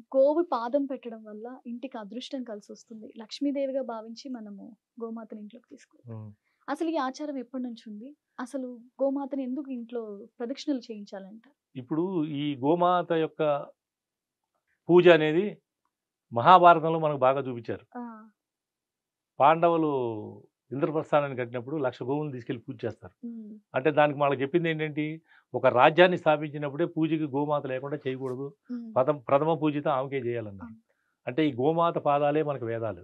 గోవు పాదం పెట్టడం వల్ల ఇంటికి అదృష్టం కలిసి వస్తుంది లక్ష్మీదేవిగా భావించి మనము గోమాతని ఇంట్లోకి తీసుకుంటాం ఉమ్. అసలు ఈ ఆచారం ఎప్పటి నుంచి ఉంది అసలు గోమాతని ఎందుకు ఇంట్లో ప్రదక్షిణలు చేయించాలంటారు ఇప్పుడు ఈ గోమాత యొక్క పూజ అనేది మహాభారతంలో మనకు బాగా చూపించారు ఆ, పాండవులు ఇంద్రప్రస్థానాన్ని కట్టినప్పుడు లక్ష గోవులను తీసుకెళ్లి పూజ చేస్తారు ఉమ్, అంటే దానికి వాళ్ళకి చెప్పింది ఏంటంటే ఒక రాజ్యాన్ని స్థాపించినప్పుడే పూజకి గోమాత లేకుండా చేయకూడదు ఉమ్, ప్రథమ ప్రథమ పూజిత ఆమెకే చేయాలన్నారు అంటే ఈ గోమాత పాదాలే మనకు వేదాలు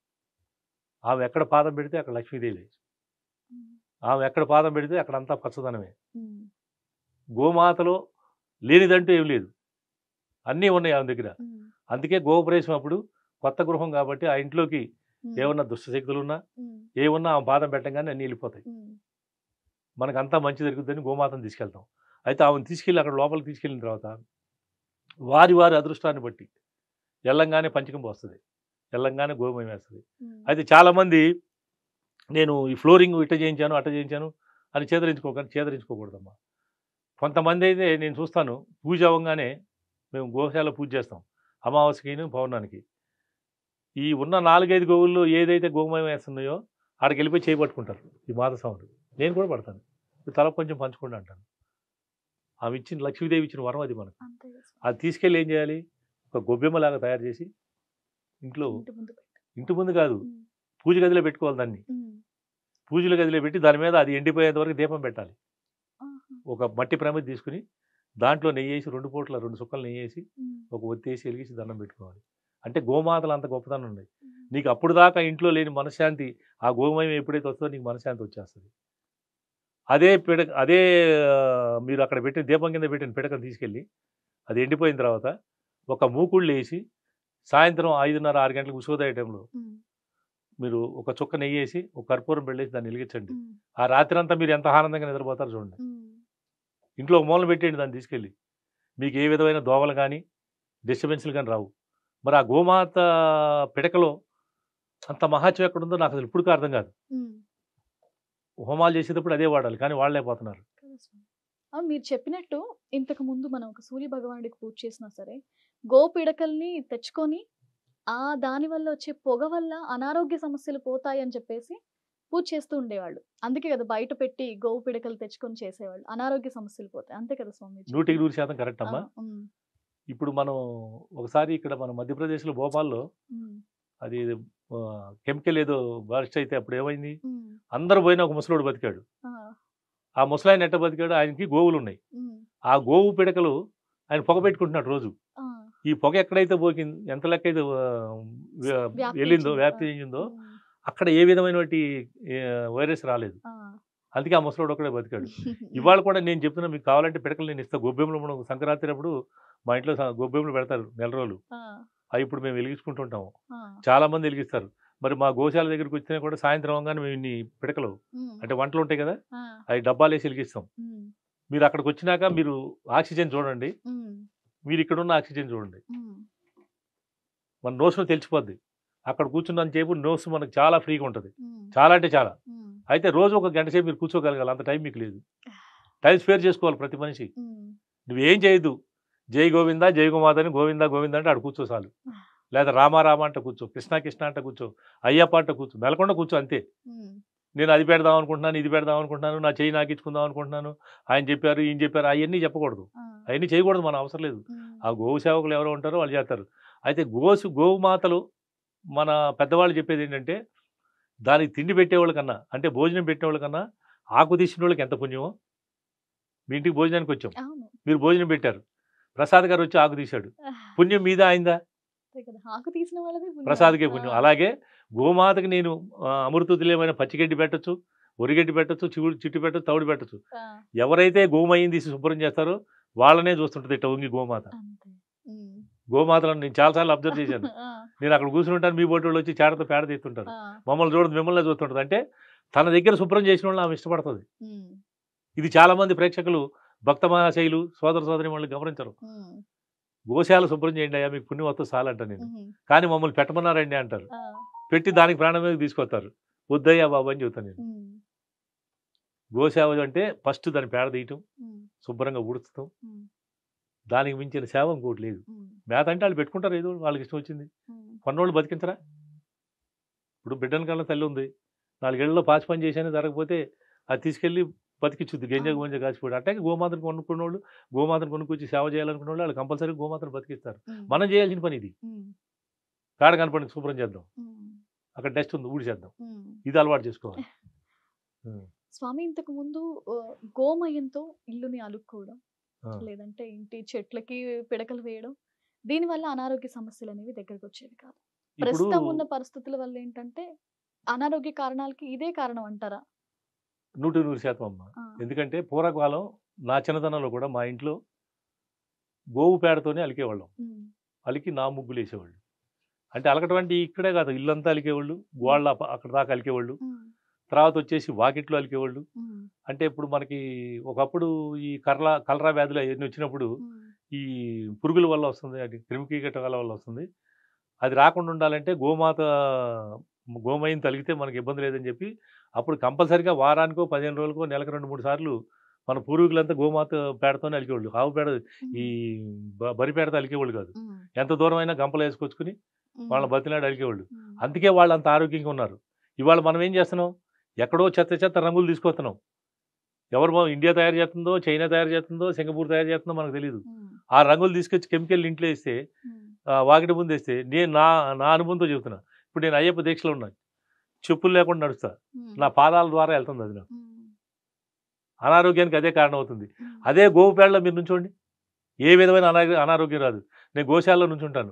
ఆమె ఎక్కడ పాదం పెడితే అక్కడ లక్ష్మీదేవి ఉమ్, ఆమె ఎక్కడ పాదం పెడితే అక్కడ అంతా పచ్చదనమే ఉమ్, గోమాతలో లేనిదంటూ ఏం లేదు అన్నీ ఉన్నాయి ఆమె దగ్గర ఉమ్, అందుకే గోప్రవేశం అప్పుడు కొత్త గృహం కాబట్టి ఆ ఇంట్లోకి ఉమ్, ఏమన్నా దుష్టశక్తులు ఉన్నా ఉమ్, ఏమన్నా ఆమె పాదం పెట్టంగానే అన్నీ వెళ్ళిపోతాయి ఉమ్, మనకు అంతా మంచి జరుగుతుందని గోమాతను తీసుకెళ్తాం అయితే ఆమెను తీసుకెళ్ళి అక్కడ లోపలికి తీసుకెళ్ళిన తర్వాత వారి వారి అదృష్టాన్ని బట్టి ఎల్లంగానే పంచకం వస్తుంది ఎల్లంగానే గోమయం వేస్తుంది ఉమ్, అయితే చాలామంది నేను ఈ ఫ్లోరింగ్ ఇట్ట చేయించాను అట్ట చేయించాను అని చేదరించుకోకండి చేదరించుకోకూడదమ్మా కొంతమంది అయితే నేను చూస్తాను పూజ అవ్వగానే మేము గోశాల పూజ చేస్తాం అమావాస్యకిను పౌర్ణానికి ఈ ఉన్న నాలుగైదు గోవుల్లో ఏదైతే గోమయం వేస్తున్నాయో ఆడికి వెళ్ళిపోయి చేయబట్టుకుంటారు ఈ మాత స్వాములు నేను కూడా పడతాను ఈ తల కొంచెం పంచుకోండి అంటాను ఆమె ఇచ్చిన లక్ష్మీదేవి ఇచ్చిన వరం అది మనకు అంతే కదా స్వామి. అది తీసుకెళ్ళి ఏం చేయాలి ఒక గొబ్బెమ్మలాగా తయారు చేసి ఇంట్లో ఇంటి ముందు పెట్టు. ఇంటి ముందు కాదు ఉమ్, పూజ గదిలో పెట్టుకోవాలి దాన్ని ఉమ్, పూజల గదిలో పెట్టి దాని మీద అది ఎండిపోయేంత వరకు దీపం పెట్టాలి ఆహా, ఒక మట్టి ప్రమిది తీసుకుని దాంట్లో నెయ్యి వేసి రెండు పూట్ల రెండు సుక్కలు నెయ్యి వేసి ఉమ్, ఒక ఒత్తేసి వెలిగించి దండం పెట్టుకోవాలి అంటే గోమాతలు అంత గొప్పతనం ఉన్నాయి ఉమ్, నీకు అప్పుడు దాకా ఇంట్లో లేని మనశ్శాంతి ఆ గోమయం ఎప్పుడైతే వస్తుందో నీకు మనశ్శాంతి వచ్చేస్తుంది అదే పిడక అదే ఆ, మీరు అక్కడ పెట్టిన దీపం కింద పెట్టిన పిడకను తీసుకెళ్ళి అది ఎండిపోయిన తర్వాత ఒక మూకుళ్ళు వేసి సాయంత్రం ఐదున్నర ఆరు గంటలకు ఉసోదయ టైంలో ఉమ్, మీరు ఒక చుక్క నెయ్యి వేసి ఒక కర్పూరం బెళ్ళేసి దాన్ని వెలిగించండి ఉమ్, ఆ రాత్రి అంతా మీరు ఎంత ఆనందంగా నిద్రపోతారో చూడండి ఉమ్, ఇంట్లో ఒక మూలన పెట్టేయండి దాన్ని తీసుకెళ్ళి మీకు ఏ విధమైన దోమలు కానీ డిస్టర్బెన్స్లు కానీ రావు మరి ఆ గోమాత పిడకలో అంత మహాత్యం ఎక్కడ ఉందో నాకు అసలు ఇప్పుడు అర్థం కాదు ఉమ్. హోమాలు చేసేటప్పుడు అదే వాడాలి కానీ వాళ్ళైపోతున్నారు కదా స్వామి. అవును మీరు చెప్పినట్టు ఇంతకు ముందు మనం ఒక సూర్య భగవానుడికి పూజ చేసినా సరే గోపిడకల్ని తెచ్చుకొని ఆ దాని వల్ల వచ్చే పొగ వల్ల అనారోగ్య సమస్యలు పోతాయి అని చెప్పేసి పూజ చేస్తూ ఉండేవాళ్ళు అందుకే కదా బయట పెట్టి గోవు పిడకలు తెచ్చుకొని చేసేవాళ్ళు అనారోగ్య సమస్యలు పోతాయి అంతే కదా స్వామి మీరు నూటికి చెప్పింది? నూరు శాతం కరెక్ట్ అమ్మా ఆ, ఉమ్, ఇప్పుడు మనం ఒకసారి ఇక్కడ మన మధ్యప్రదేశ్లో భోపాల్లో ఉమ్, అది ఆ, కెమికల్ ఏదో బస్ట్ అయితే అప్పుడు ఏమైంది ఉమ్, అందరూ పోయిన ఒక ముసలోడు బతికాడు ఆ, ఆ ముసలాయన ఎట్ట బతికాడు ఆయనకి గోవులు ఉన్నాయి ఉమ్, ఆ గోవు పిడకలు ఆయన పొగ పెట్టుకుంటున్నాడు రోజు ఆ, ఈ పొగ ఎక్కడైతే పోకింది ఎంత లెక్క అయితే ఆ, వ్య- వ్యాప్తి వెళ్ళిందో చెంది- వ్యాప్తి ఆ, చెందిందో ఉమ్, అక్కడ ఏ విధమైనటువంటి ఏ, వైరస్ రాలేదు ఆ. అందుకే ఆ ముసలోడు ఒక్కడే బతికాడు ఇవాళ కూడా నేను చెప్తున్నా మీకు కావాలంటే పిడకలు నేను ఇస్తా గొబ్బెమ్మలు మనం సంక్రాంతి అప్పుడు మా ఇంట్లో స- గొబ్బెమ్మలు పెడతారు నెల రోజులు ఆ, అవి ఇప్పుడు మేము వెలిగించుకుంటుంటాము ఆ, చాలా మంది వెలిగిస్తారు మరి మా గోశాల దగ్గరికి వచ్చినా కూడా సాయంత్రం అవగానే మేము ఇన్ని పిడకలు ఉమ్, అంటే వంటలు ఉంటాయి కదా ఆ, అవి డబ్బాలు వేసి వెలిగిస్తాం ఉమ్, మీరు అక్కడికి వచ్చినాక మీరు ఆక్సిజన్ చూడండి ఉమ్, మీరు ఇక్కడ ఉన్న ఆక్సిజన్ చూడండి ఉమ్, మన నోస్లో తెలిసిపోద్ది అక్కడ కూర్చున్నంత సేపు నోస్ మనకు చాలా ఫ్రీగా ఉంటుంది ఉమ్, చాలా అంటే చాలా ఉమ్, అయితే రోజు ఒక గంట సేపు మీరు కూర్చోగలగాలి అంత టైం మీకు లేదు టైం స్పేర్ చేసుకోవాలి ప్రతి మనిషి ఉమ్, నువ్వేం చేయొద్దు జై గోవింద జై గోమాత అని గోవింద గోవింద అంటే ఆడు కూర్చో చాలు లేదా రామ రామ అంటే కూర్చో కృష్ణ కృష్ణ అంటే కూర్చో అయ్యప్ప అంటే కూర్చో మెలకొండ కూర్చో అంతే ఉమ్, నేను అది పెడదాం అనుకుంటున్నాను ఇది పెడదాం అనుకుంటున్నాను నా చేయి నాకిచ్చుకుందాం అనుకుంటున్నాను ఆయన చెప్పారు ఈయన చెప్పారు అవన్నీ చెప్పకూడదు ఆ, అవన్నీ చేయకూడదు మన అవసరం లేదు ఉమ్, ఆ గోవు సేవకులు ఎవరో ఉంటారో వాళ్ళు చేస్తారు అయితే గోసు గోవు మాతలు మన పెద్దవాళ్ళు చెప్పేది ఏంటంటే దానికి తిండి పెట్టేవాళ్ళ కన్నా అంటే భోజనం పెట్టేవాళ్ళ కన్నా ఆకు తీసిన వాళ్ళకి ఎంత పుణ్యమో మీ ఇంటికి భోజనానికి వచ్చాం అవును మీరు భోజనం పెట్టారు ప్రసాద్ గారు వచ్చి ఆకు తీశాడు పుణ్యం మీద అయిందా అంతే కదా ఆకు తీసిన వాళ్ళదే పుణ్యం. ప్రసాద్కే పుణ్యం ఆ, అలాగే గోమాతకి నేను ఆ, అమృతతుల్యమైన పచ్చిగడ్డి పెట్టచ్చు ఒరిగడ్డి పెట్టచ్చు చివుడు చిట్టు పెట్టచ్చు తౌడు పెట్టచ్చు ఆ, ఎవరైతే గోమయం తీసి శుభ్రం చేస్తారో వాళ్ళనే చూస్తుంటుంది ఇట్ట ఉంగి గోమాత అంతే ఉమ్, గోమాతలను నేను చాలాసార్లు అబ్జర్వ్ చేశాను ఆ, నేను అక్కడ కూర్చుంటాను మీ బోటి వాళ్ళు వచ్చి చేడతో పేడ తీస్తుంటారు ఆ, మమ్మల్ని చూడదు మిమ్మల్ని చూస్తుంటుంది అంటే తన దగ్గర శుభ్రం చేసిన వాళ్ళని ఆమె ఇష్టపడుతుంది ఉమ్, ఇది చాలా మంది ప్రేక్షకులు భక్త మహాశైలు సోదర సోదరి వాళ్ళు గమనించరు ఉమ్, గోశాల శుభ్రం చేయండి అయ్యా మీకు పుణ్యం వస్తుంది చాలంట నేను ఉమ్, కానీ మమ్మల్ని పెట్టమన్నారండి అంటారు ఆ, పెట్టి దానికి ప్రాణం మీద తీసుకొస్తారు వద్దయ్యా బాబు అని చెబుతాను నేను ఉమ్, గోసేవ అంటే ఫస్ట్ దాని పేడ తీయటం ఉమ్, శుభ్రంగా ఉడుస్తాం ఉమ్, దానికి మించిన సేవ ఇంకోటి లేదు ఉమ్, మేత అంటే వాళ్ళు పెట్టుకుంటారు ఏదో వాళ్ళకి ఇష్టం వచ్చింది ఉమ్, కొన్నోళ్ళు బతికించరా ఇప్పుడు బిడ్డల కన్నా తల్లి ఉంది నాలుగేళ్లలో పాచి పని చేశానే జరగకపోతే అది తీసుకెళ్ళి బతికిచ్చుద్ది గంజ అవును. గొంజ కాసిపోయి అట్టాగే గోమాతను కొనుక్కున్న వాళ్ళు గోమాతను కొనుక్కొచ్చి సేవ చేయాలనుకున్న వాళ్ళు వాళ్ళు కంపల్సరీ గోమాతను బతికిస్తారు ఉమ్, మనం చేయాల్సిన పని ఇది ఉమ్, కాడ కనపడి శుభ్రం చేద్దాం ఉమ్, అక్కడ డస్ట్ ఉంది ఊడి చేద్దాం ఉమ్. ఇది అలవాటు చేసుకోవాలి ఉం. స్వామి ఇంతకు ముందు ఆ, గోమయంతో ఇల్లుని అలుక్కోవడం ఆ. లేదంటే ఇంటి చెట్లకి పిడకలు వేయడం దీనివల్ల అనారోగ్య సమస్యలు అనేవి దగ్గరకు వచ్చేవి కాదు ఇప్పుడు ప్రస్తుతం ఉన్న పరిస్థితుల వల్ల ఏంటంటే అనారోగ్య కారణాలకి ఇదే కారణం అంటారా నూటి నూరు శాతం అమ్మ ఆ, ఎందుకంటే పూర్వకాలం నా చిన్నతనంలో కూడా మా ఇంట్లో గోవు పేడతోనే అలికేవాళ్ళం ఉమ్, అలికి నా ముగ్గులు వేసేవాళ్ళు అంటే అలకటం అంటే ఇక్కడే కాదు ఇల్లంతా అలికేవాళ్ళు గోళ్ళ ప- అక్కడ దాకా అలికేవాళ్ళు ఉమ్, తర్వాత వచ్చేసి వాకిట్లో అలికేవాళ్ళు ఉమ్, అంటే ఇప్పుడు మనకి ఒకప్పుడు ఈ కర్ల కలరా వ్యాధులు అవన్నీ వచ్చినప్పుడు ఉమ్, ఈ పురుగుల వల్ల వస్తుంది అది క్రిమికీటకాల వల్ల వస్తుంది అది రాకుండా ఉండాలంటే గోమాత గోమయం తలిగితే మనకి ఇబ్బంది లేదని చెప్పి అప్పుడు కంపల్సరిగా వారానికో పదిహేను రోజులకో నెలకు రెండు మూడు సార్లు మన పూర్వీకులంతా గోమాత పేడతోనే అలికేవాళ్ళు ఆవు పేడ ఈ బ- బరి పేడతో అలికేవాళ్ళు కాదు ఉమ్, ఎంత దూరం అయినా గంపలు వేసుకొచ్చుకుని ఉమ్, వాళ్ళ బతినాడు అలికేవాళ్ళు ఉమ్, అందుకే వాళ్ళు అంత ఆరోగ్యంగా ఉన్నారు ఇవాళ మనం ఏం చేస్తున్నాం ఎక్కడో చెత్త చెత్త రంగులు తీసుకొస్తున్నాం ఎవరు మా- ఇండియా తయారు చేస్తుందో చైనా తయారు చేస్తుందో సింగపూర్ తయారు చేస్తుందో మనకు తెలియదు ఉమ్, ఆ రంగులు తీసుకొచ్చి కెమికల్ ఇంట్లో వేస్తే ఉమ్, ఆ, వాకిటి ముందు వేస్తే నేను నా నా అనుభవంతో చెబుతున్నా ఇప్పుడు నేను అయ్యప్ప దీక్షలో ఉన్నాను చెప్పులు లేకుండా నడుస్తా ఉమ్, నా పాదాల ద్వారా వెళ్తుంది అది నాకు ఉమ్, అనారోగ్యానికి అదే కారణం అవుతుంది ఉమ్, అదే గోవు పేడలో మీరు నుంచోండి ఏ విధమైన అనారోగ్య అనారోగ్యం రాదు నేను గోశాలలో నుంచుంటాను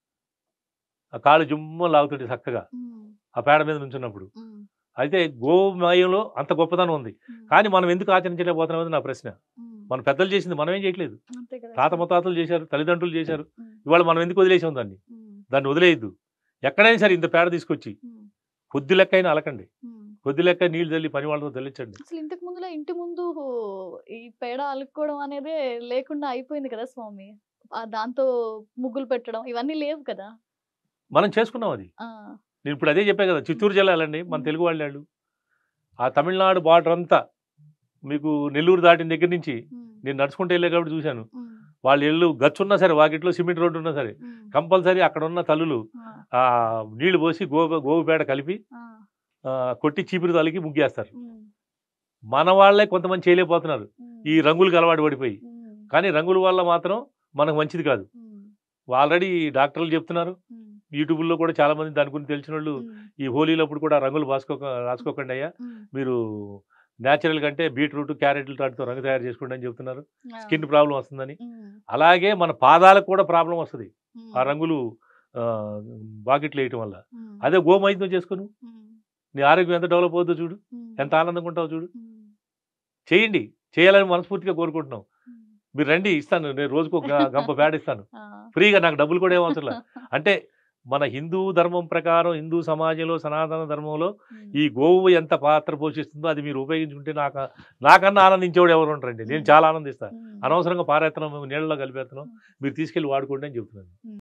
ఆ కాళ్ళు జుమ్మ లాగుతుంటే చక్కగా ఉమ్, ఆ పేడ మీద నుంచున్నప్పుడు ఉమ్, అయితే గోమయంలో అంత గొప్పతనం ఉంది ఉమ్, కానీ మనం ఎందుకు ఆచరించలేకపోతున్నాం అనేది నా ప్రశ్న ఉమ్, మన పెద్దలు చేసింది మనం ఏం చేయట్లేదు అంతే కదా తాత ముత్తాతలు చేశారు తల్లిదండ్రులు చేశారు ఉమ్, ఇవాళ మనం ఎందుకు వదిలేసాం దాన్ని ఉమ్, దాన్ని వదిలేయద్దు ఎక్కడైనా సరే ఇంత పేడ తీసుకొచ్చి ఉమ్, కొద్ది లెక్క అయినా అలకండి ఉమ్. కొద్ది లెక్క నీళ్ళు చల్లి పని వాళ్ళతో తెల్లించండి అసలు ఇంతకు ముందులో ఇంటి ముందు ఈ పేడ అలుక్కోవడం అనేది లేకుండా అయిపోయింది కదా స్వామి ఆ దాంతో ముగ్గులు పెట్టడం ఇవన్నీ లేవు కదా మనం చేసుకున్నాం అది ఆ నేను ఇప్పుడు అదే చెప్పా కదా చిత్తూరు జిల్లా వెళ్ళండి మన తెలుగు వాళ్ళు ఆ తమిళనాడు బార్డర్ అంతా మీకు నెల్లూరు దాటిన దగ్గర నుంచి ఉమ్, నేను నడుచుకుంటూ వెళ్ళే కాబట్టి చూశాను ఉమ్, వాళ్ళ ఇల్లు గచ్చున్నా సరే వాకిట్లో సిమెంట్ రోడ్డు ఉన్నా సరే ఉమ్, కంపల్సరీ అక్కడ ఉన్న తల్లులు ఆ, ఆ నీళ్లు పోసి గో గోవు పేడ కలిపి ఆ, ఆ, కొట్టి చీపిరి తలకి ముగ్గేస్తారు ఉమ్, మన వాళ్ళే కొంతమంది చేయలేకపోతున్నారు ఉమ్, ఈ రంగులకు అలవాటు పడిపోయి ఉమ్, కానీ రంగుల వల్ల మాత్రం మనకు మంచిది కాదు ఉమ్, ఆల్రెడీ డాక్టర్లు చెప్తున్నారు ఉమ్, యూట్యూబ్లో కూడా చాలా మంది దాని గురించి తెలిసిన వాళ్ళు ఉమ్, ఈ హోలీలప్పుడు కూడా రంగులు రాసుకోక రాసుకోకండి అయ్యా ఉమ్, మీరు న్యాచురల్ కంటే బీట్రూట్ క్యారెట్లు వాటితో రంగు తయారు చేసుకోండి అని చెప్తున్నారు ఆ, స్కిన్ ప్రాబ్లం వస్తుందని ఉమ్, అలాగే మన పాదాలకు కూడా ప్రాబ్లం వస్తుంది ఉమ్, ఆ రంగులు ఆ, బాకెట్లు వేయటం వల్ల ఉమ్, అదే గోమయంతో చేసుకోను ఉమ్, నీ ఆరోగ్యం ఎంత డెవలప్ అవుతుందో చూడు ఉమ్, ఎంత ఆనందంగా ఉంటావు చూడు ఉమ్, చేయండి చేయాలని మనస్ఫూర్తిగా కోరుకుంటున్నాం ఉమ్, మీరు రండి ఇస్తాను నేను రోజుకు ఒక గ- గంప పేడ ఇస్తాను ఆ, ఫ్రీగా నాకు డబ్బులు కూడా ఏం అవసరం లే. అంటే మన హిందూ ధర్మం ప్రకారం హిందూ సమాజంలో సనాతన ధర్మంలో ఉమ్, ఈ గోవు ఎంత పాత్ర పోషిస్తుందో అది మీరు ఉపయోగించుకుంటే నాకు నాకన్నా ఆనందించేవాడు ఎవరు ఉంటారండి నేను చాలా ఆనందిస్తాను ఉమ్. అనవసరంగా పారేస్తున్నాం నీళ్ళలో కలిపేస్తున్నాం మీరు తీసుకెళ్ళి వాడుకోండి అని చెప్తున్నాను